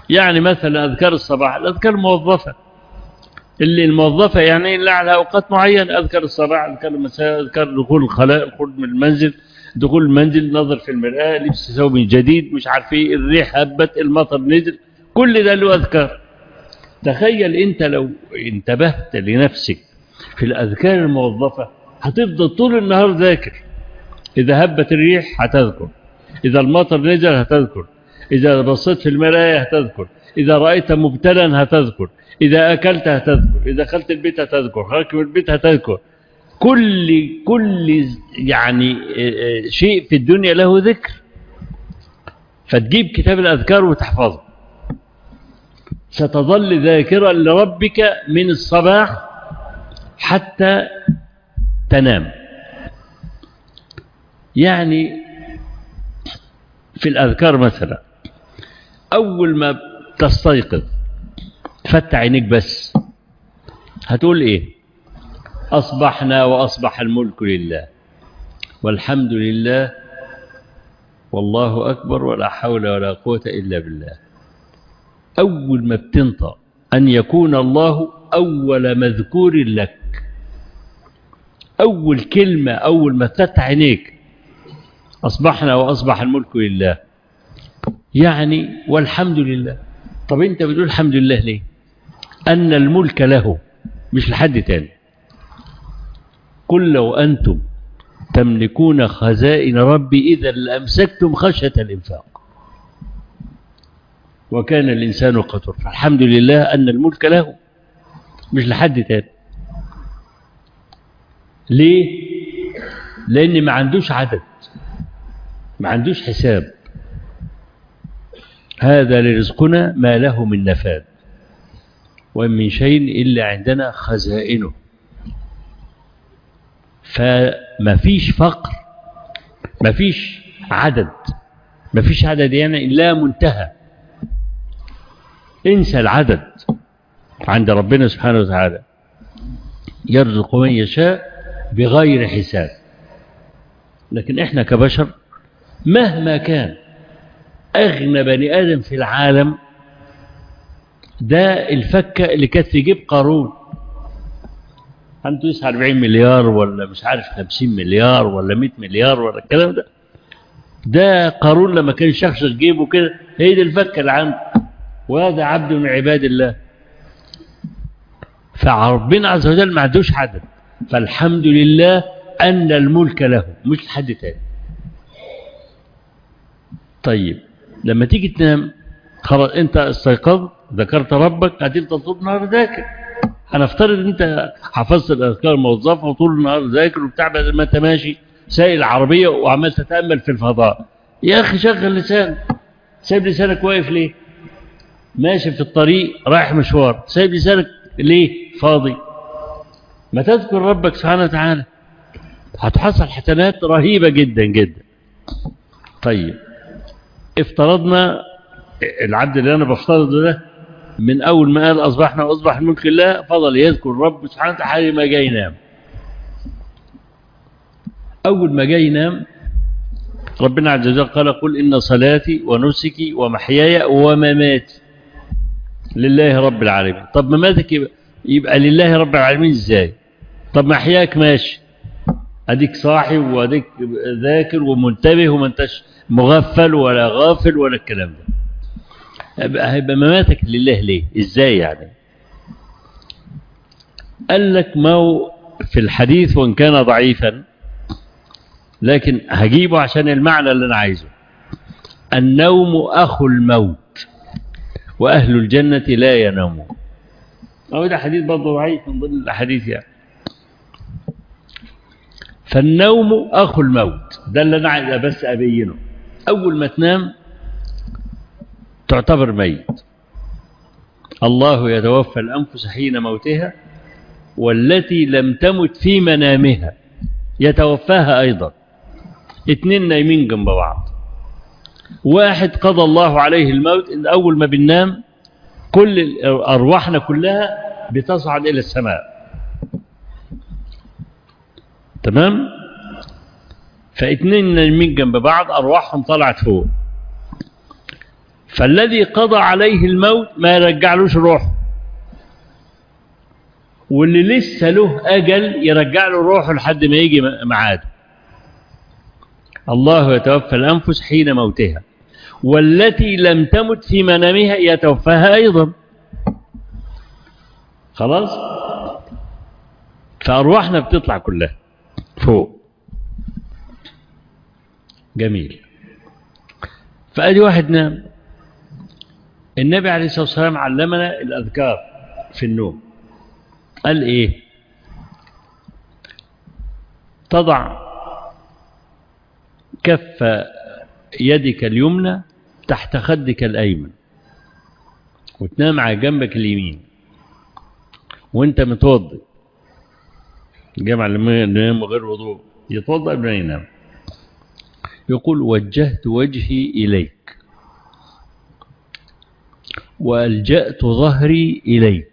يعني مثلا أذكار الصباح الأذكار الموظفة اللي الموظفة يعني اللي على أوقات معينة أذكار الصباح أذكار المساء أذكار دخول الخلاء الخروج من المنزل دخول المنزل نظر في المرآة لبس ثوب جديد مش عارف ايه الريح هبت المطر نزل كل ده له أذكار تخيل أنت لو انتبهت لنفسك في الأذكار الموظفة هتفضل طول النهار ذاكر إذا هبت الريح هتذكر إذا المطر نزل هتذكر إذا بصيت في المراية هتذكر إذا رأيت مبتلا هتذكر إذا أكلت هتذكر إذا دخلت البيت هتذكر خرجت من البيت هتذكر كل كل يعني شيء في الدنيا له ذكر فتجيب كتاب الأذكار وتحفظه ستظل ذاكرا لربك من الصباح حتى تنام يعني في الأذكار مثلا أول ما تستيقظ فتح عينيك بس هتقول إيه أصبحنا وأصبح الملك لله والحمد لله والله أكبر ولا حول ولا قوة إلا بالله أول ما بتنطق أن يكون الله أول مذكور لك أول كلمة أول ما تفتح عينيك أصبحنا وأصبح الملك لله يعني والحمد لله طب أنت بتقول الحمد لله ليه أن الملك له مش لحد تاني قل لو أنتم تملكون خزائن ربي إذا لأمسكتم خشية الإنفاق وكان الإنسان قتر فالحمد لله أن الملك له مش لحد تاني ليه لأن ما عندوش عدد ما عندوش حساب هذا لرزقنا ما له من نفاد وإن من شيء إلا عندنا خزائنه فما فيش فقر ما فيش عدد ما فيش عدد يعني لا منتهى انسى العدد عند ربنا سبحانه وتعالى يرزق من يشاء بغير حساب لكن احنا كبشر مهما كان أغنى بني آدم في العالم ده الفكة اللي كانت في جيب قارون عنده يسعى 40 مليار ولا مش عارف 50 مليار ولا 100 مليار ولا الكلام ده ده قارون لما كان شخص جيبه كده هي دي الفكة اللي عنده وهذا عبد من عباد الله فربنا عز وجل ما عندوش عدد فالحمد لله أن الملك له مش لحد تاني طيب لما تيجي تنام خلاص انت استيقظت ذكرت ربك هتفضل طول النهار ذاكر هنفترض ان انت حفظت الاذكار الموظفه وطول النهار ذاكر وبتاع بدل ما انت ماشي سايق العربيه وعمال تتامل في الفضاء يا اخي شغل لسانك سايب لسانك واقف ليه ماشي في الطريق رايح مشوار سايب لسانك ليه فاضي ما تذكر ربك سبحانه وتعالى هتحصل حسنات رهيبه جدا جدا طيب افترضنا العبد اللي انا بفترضه ده من اول ما قال اصبحنا واصبح الملك الله فضل يذكر رب سبحانه وتعالى ما جاي ينام اول ما جاي ينام ربنا عز وجل قال قل ان صلاتي ونسكي ومحياي ومماتي لله رب العالمين طب مماتك يبقى, يبقى لله رب العالمين ازاي طب محياك ماشي اديك صاحي واديك ذاكر ومنتبه وما انتش مغفل ولا غافل ولا الكلام ده هيبقى مماتك لله ليه ازاي يعني قال لك ما هو في الحديث وان كان ضعيفا لكن هجيبه عشان المعنى اللي انا عايزه النوم اخو الموت واهل الجنه لا ينامون هو ده حديث برضه ضعيف من ضمن الاحاديث يعني فالنوم اخو الموت ده اللي انا عايز بس ابينه اول ما تنام تعتبر ميت الله يتوفى الانفس حين موتها والتي لم تمت في منامها يتوفاها ايضا اتنين نايمين جنب بعض واحد قضى الله عليه الموت ان اول ما بننام كل ارواحنا كلها بتصعد الى السماء تمام فاتنين نايمين جنب بعض ارواحهم طلعت فوق فالذي قضى عليه الموت ما يرجعلوش روحه واللي لسه له أجل يرجع له روحه لحد ما يجي ميعاده الله يتوفى الأنفس حين موتها والتي لم تمت في منامها يتوفاها أيضا خلاص فأرواحنا بتطلع كلها فوق جميل فأدي واحد نام النبي عليه الصلاة والسلام علمنا الأذكار في النوم قال إيه تضع كف يدك اليمنى تحت خدك الأيمن وتنام على جنبك اليمين وانت متوضي الجامع اللي ينام غير وضوء يتوضا قبل ما ينام يقول وجهت وجهي إليك وألجأت ظهري إليك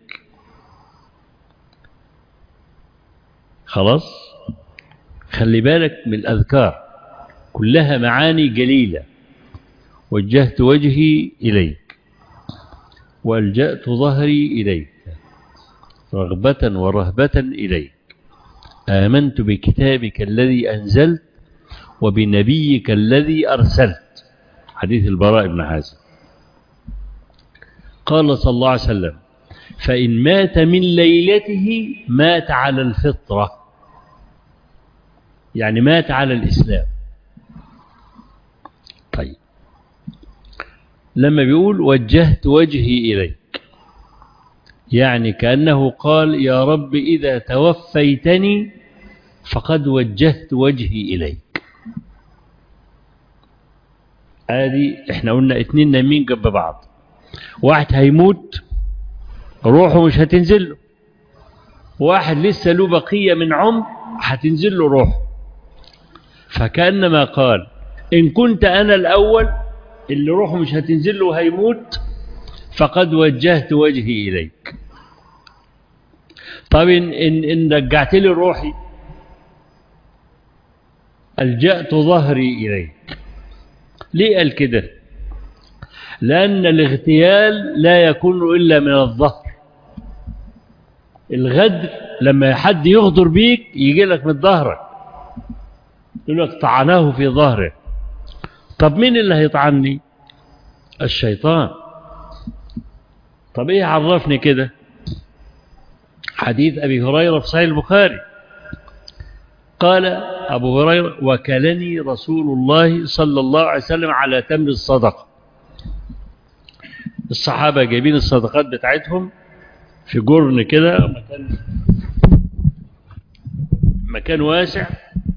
خلاص خلي بالك من الأذكار كلها معاني جليلة وجهت وجهي إليك وألجأت ظهري إليك رغبة ورهبة إليك آمنت بكتابك الذي أنزلت وبنبيك الذي أرسلت حديث البراء بن حازم قال صلى الله عليه وسلم فإن مات من ليلته مات على الفطرة يعني مات على الإسلام طيب لما بيقول وجهت وجهي إليك يعني كأنه قال يا رب إذا توفيتني فقد وجهت وجهي إليك ادي احنا قلنا اتنين نايمين جنب بعض واحد هيموت روحه مش هتنزل له واحد لسه له بقية من عمر هتنزل له روحه فكأنما قال إن كنت أنا الأول اللي روحه مش هتنزل له هيموت فقد وجهت وجهي إليك طب إن, إن, إن رجعت لي روحي ألجأت ظهري إليك ليه قال كده لأن الاغتيال لا يكون إلا من الظهر الغدر لما حد يغدر بيك يجي لك من ظهرك يقول لك طعناه في ظهره طب مين اللي هيطعني الشيطان طب ايه عرفني كده حديث أبي هريرة في صحيح البخاري قال أبو هريرة وكلني رسول الله صلى الله عليه وسلم على تمر الصدقة الصحابة جايبين الصدقات بتاعتهم في جرن كده مكان مكان واسع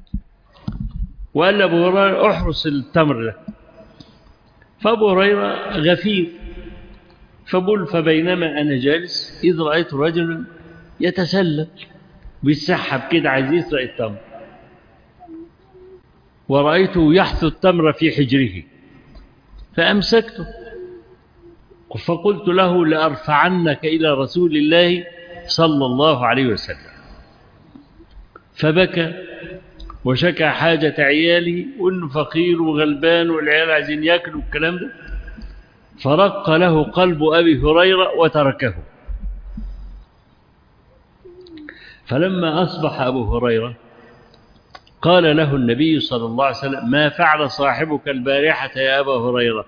وقال أبو هريرة احرس التمر ده فأبو هريرة غفير فبقول فبينما أنا جالس إذ رأيت رجلا يتسلل بيسحب كده عايز يسرق التمر ورأيته يحث التمر في حجره فأمسكته فقلت له لأرفعنك إلى رسول الله صلى الله عليه وسلم فبكى وشكى حاجة عياله وإنه فقير وغلبان والعيال عايزين ياكلوا الكلام ده فرق له قلب أبي هريرة وتركه فلما أصبح أبو هريرة قال له النبي صلى الله عليه وسلم ما فعل صاحبك البارحة يا أبا هريرة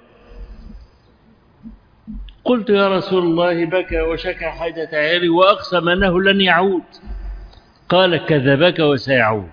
قلت يا رسول الله بكى وشكى حاجة عيالي وأقسم أنه لن يعود قال كذبك وسيعود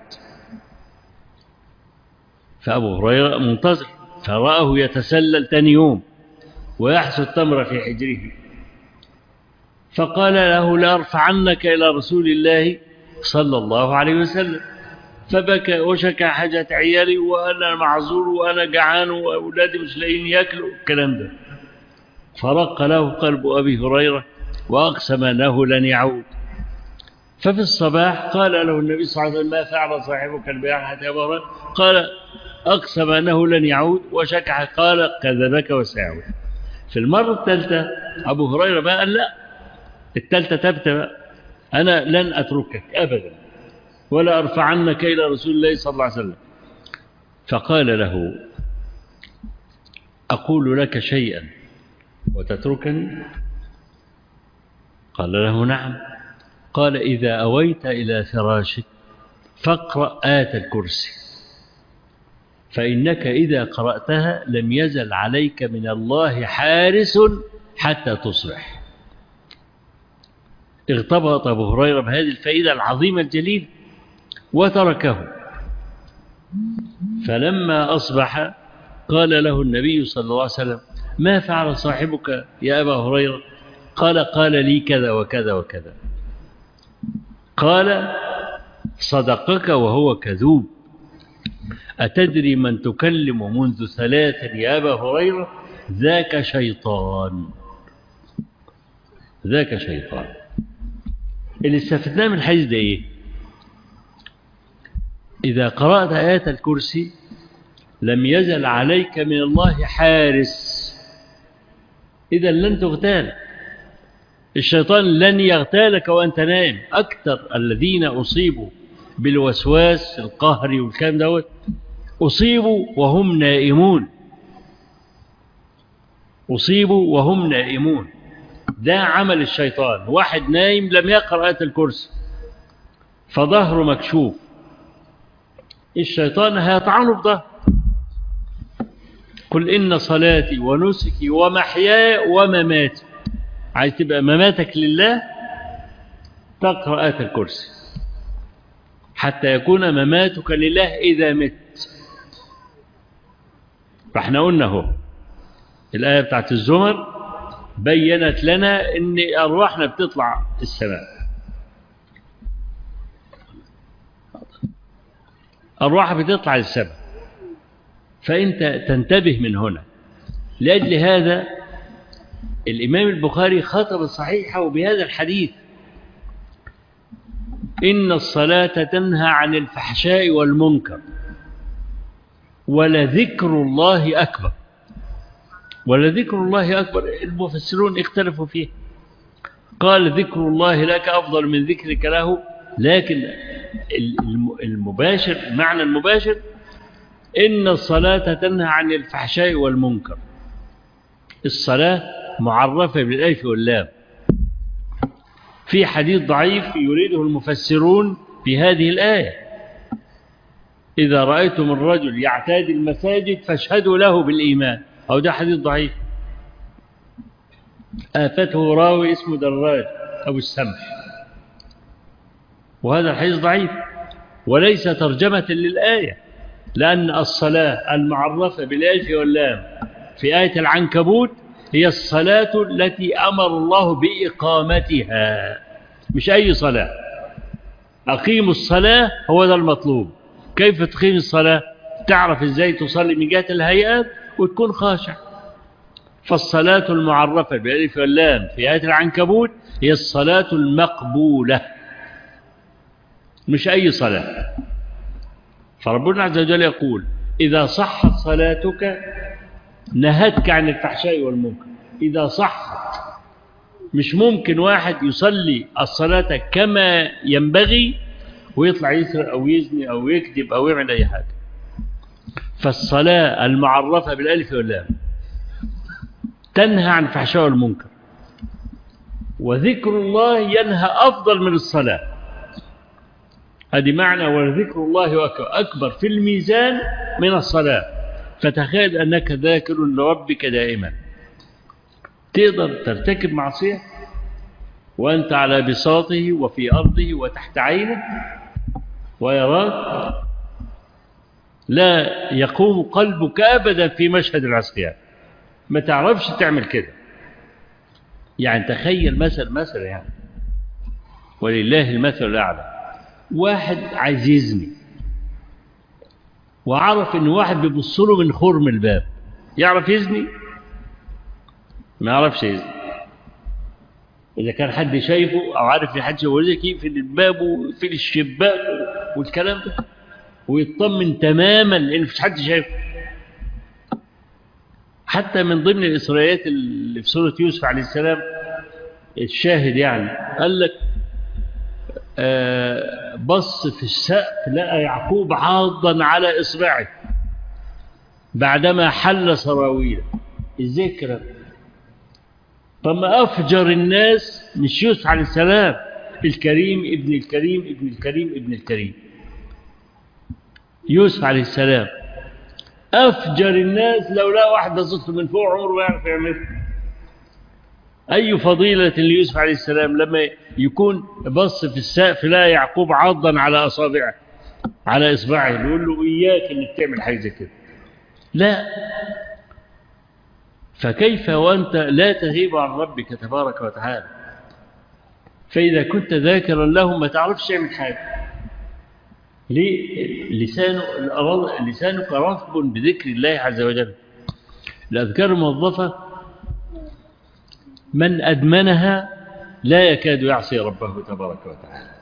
فأبو هريرة منتظر فرآه يتسلل تاني يوم ويحسو التمر في حجره فقال له لأرفعنك إلى رسول الله صلى الله عليه وسلم فبكى وشكى حاجة عيالي وأنا معذور وأنا جعان وأولادي مش لاقيين ياكلوا الكلام ده فرق له قلب أبي هريرة وأقسم أنه لن يعود ففي الصباح قال له النبي صلى الله عليه وسلم ما فعل صاحبك البارحة يا هريرة قال أقسم أنه لن يعود وشكح قال كذبك وسيعود في المرة الثالثة أبو هريرة بقى قال لا الثالثة ثابتة بقى أنا لن أتركك أبدا ولا أرفعنك إلى رسول الله صلى الله عليه وسلم فقال له أقول لك شيئا وتتركني قال له نعم قال إذا أويت إلى فراشك فاقرأ آية الكرسي فإنك إذا قرأتها لم يزل عليك من الله حارس حتى تصبح اغتبط أبو هريرة بهذه الفائدة العظيمة الجليلة وتركه فلما أصبح قال له النبي صلى الله عليه وسلم ما فعل صاحبك يا أبا هريرة قال قال لي كذا وكذا وكذا قال صدقك وهو كذوب أتدري من تكلم منذ ثلاثة يا أبا هريرة ذاك شيطان ذاك شيطان اللي استفدناه من الحديث ده إيه إذا قرأت آيات الكرسي لم يزل عليك من الله حارس إذا لن تغتال الشيطان لن يغتالك وأنت نائم أكثر الذين أصيبوا بالوسواس القهري والكلام دوت أصيبوا وهم نائمون أصيبوا وهم نائمون ده عمل الشيطان واحد نايم لم يقرأ آية الكرسي فظهره مكشوف الشيطان هيطعنه بظهر قل إن صلاتي ونسكي ومحياي ومماتي عايز تبقى مماتك لله تقرأ آية الكرسي حتى يكون مماتك لله إذا مت فاحنا قلنا اهو الآية بتاعت الزمر بينت لنا ان أرواحنا بتطلع السماء أرواح بتطلع السماء فأنت تنتبه من هنا لأجل هذا الإمام البخاري خطب الصحيحة وبهذا الحديث إن الصلاة تنهى عن الفحشاء والمنكر ولذكر الله أكبر ولذكر الله أكبر المفسرون اختلفوا فيه قال ذكر الله لك أفضل من ذكرك له لكن المباشر المعنى المباشر إن الصلاة تنهى عن الفحشاء والمنكر الصلاة معرفة بالألف واللام في حديث ضعيف يريده المفسرون في هذه الآية إذا رأيتم الرجل يعتاد المساجد فاشهدوا له بالإيمان أو ده حديث ضعيف آفته راوي اسمه دراج أو السمح وهذا الحديث ضعيف وليس ترجمة للآية لأن الصلاة المعرفة بالألف واللام في آية العنكبوت هي الصلاة التي أمر الله بإقامتها مش أي صلاة أقيم الصلاة هو ده المطلوب كيف تقيم الصلاة تعرف إزاي تصلي من جهة الهيئات وتكون خاشع فالصلاة المعرفة بالألف واللام في آية العنكبوت هي الصلاة المقبولة مش أي صلاة فربنا عز وجل يقول إذا صحت صلاتك نهتك عن الفحشاء والمنكر إذا صحت مش ممكن واحد يصلي الصلاة كما ينبغي ويطلع يسرق أو يزني أو يكذب أو يعمل أي حاجة فالصلاة المعرفة بالألف واللام تنهى عن الفحشاء والمنكر وذكر الله ينهى أفضل من الصلاة هذه معنى وذكر الله أكبر في الميزان من الصلاة فتخيل أنك ذاكر لربك دائما تقدر ترتكب معصية وأنت على بساطه وفي أرضه وتحت عينه ويراك لا يقوم قلبك أبدا في مشهد العصيان ما تعرفش تعمل كده يعني تخيل مثل مثل يعني ولله المثل الأعلى واحد عايز يزني وعرف ان واحد بيبص له من خرم الباب يعرف يزني ما يعرفش يزني اذا كان حد شايفه او عارف ان حد شايفه كيف في الباب وفي الشباك والكلام ده ويطمن تماما لان مفيش حد شايفه حتى من ضمن الاسرائيليات اللي في سوره يوسف عليه السلام الشاهد يعني قال لك بص في السقف لقى يعقوب عاضا على إصبعه بعدما حل سراويله ازاي الكلام فما أفجر الناس مش يوسف عليه السلام الكريم ابن الكريم ابن الكريم ابن الكريم يوسف عليه السلام أفجر الناس لو لا واحدة صدت من فوق عمره ما يعرف يعملها أي فضيلة ليوسف عليه السلام لما يكون بص في السقف لا يعقوب عضا على أصابعه على إصبعه يقول له إياك إنك تعمل حاجة زي كده لا فكيف وأنت لا تغيب عن ربك تبارك وتعالى فإذا كنت ذاكرا له ما تعرفش تعمل حاجة ليه لسانه لسانك رطب بذكر الله عز وجل الأذكار الموظفة من أدمنها لا يكاد يعصي ربه تبارك وتعالى